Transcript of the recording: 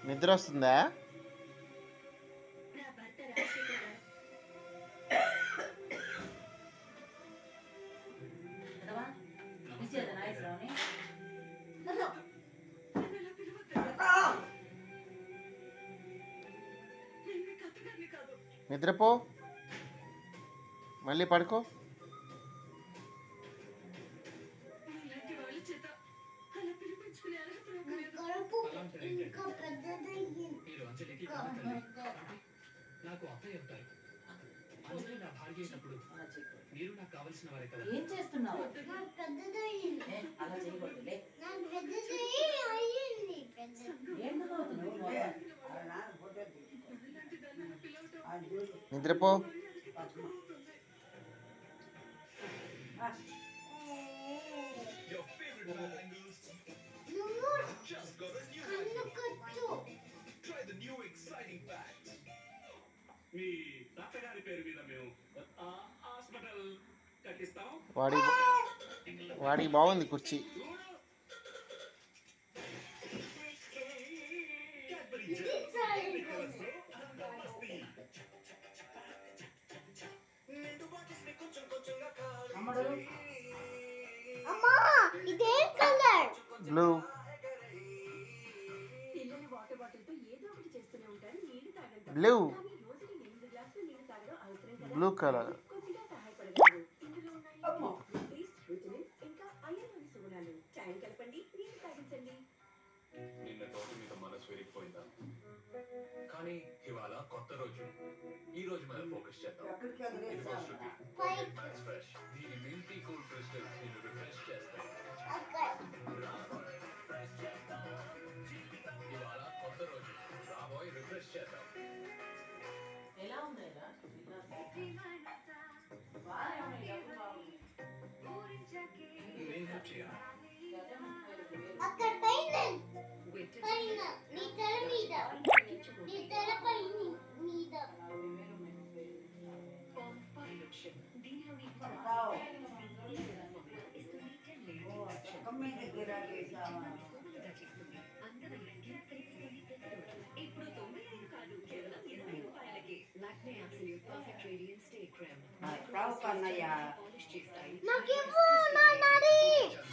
నిద్ర వస్తుందా నా భర్త రాజశేఖర్ గారు కదవా ఇచ్చేదా నాగేశ్వరరావుని నిద్రపో మళ్ళీ పడుకో ఇంకా పెద్దదయ్యింది మీరు అంజలికి కన్న తల్లి కాబట్టి నాకు అత్తయ్య అవుతారు అంజలి నా భార్య అయినప్పుడు అలా చేయకూడదు మీరు నాకు కావలసిన వారే కదా ఏం చేస్తున్నావు నాకు పెద్దదయ్యింది ఏ, అలా చేయకూడదు లే నాకు పెద్దదయ్యి అయ్యింది పెద్దది ఎందుకు అవుతుంది నిద్రపో నువ్వు కన్ను కట్టు మీ తాతగారి పేరు మీద మేము ఆ, హాస్పిటల్ కట్టిస్తాం వాడి వాడికి బాగుంది కుర్చీ ఇది చాలు అమ్మడు అమ్మా ఇదే కలర్ బ్లూ పిల్లలు వాటర్ బాటిల్ తో ఏదో ఒకటి చేస్తూనే ఉంటారు నీళ్లు తాగండి బ్లూ కానీ రోజుకి ఎనిమిది గ్లాసులు నీళ్లు తాగడం అవసరం కదా బ్లూ కలర్ కొద్దిగా సహాయపడగలరు ఇందులో ఉన్నాయి అమ్మో. ప్రోటీన్స్, విటమిన్స్ ఇంకా ఐరన్ అనే సుగుణాలు చాయ్ కలపండి నీళ్లు తాగించండి నిన్న తోటి మీద మనసు విరిగిపోయిందా కానీ ఇవాళ కొత్త రోజు ఈ రోజు మనం ఫోకస్ చేద్దాం ఇదిగో శృతి Fight. మ్యాక్స్ ఫ్రెష్ దీని మిల్కీ కూల్ క్రిస్టల్స్ నేను రిఫ్రెష్ చేస్తాయి అక్కడ ఇవాళ కొత్త రోజు రాబోయ్ రిఫ్రెష్ చేద్దాం ఎలా ఉంది ఇలా బాగానే ఉన్నాయి డబ్బులు బాగుంది నేను హెల్ప్ చేయాలి అదే ముప్పై ఐదు వేలు. అక్కడ పైన పైన నీ తల మీద నీ తల పైన మీద నలభై వేలు ఉన్నాయి, ముప్పై ఐదు వేలు. దీనిలోని ఇప్పుడు తొంభై ఐదు కాదు కేవలం ఇరవై రూపాయలకి Lakme absolute perfect radiance day cream రావు కన్నయ్య పాలిష్ చేస్తాయి నాకేమో నా నరి జన్మ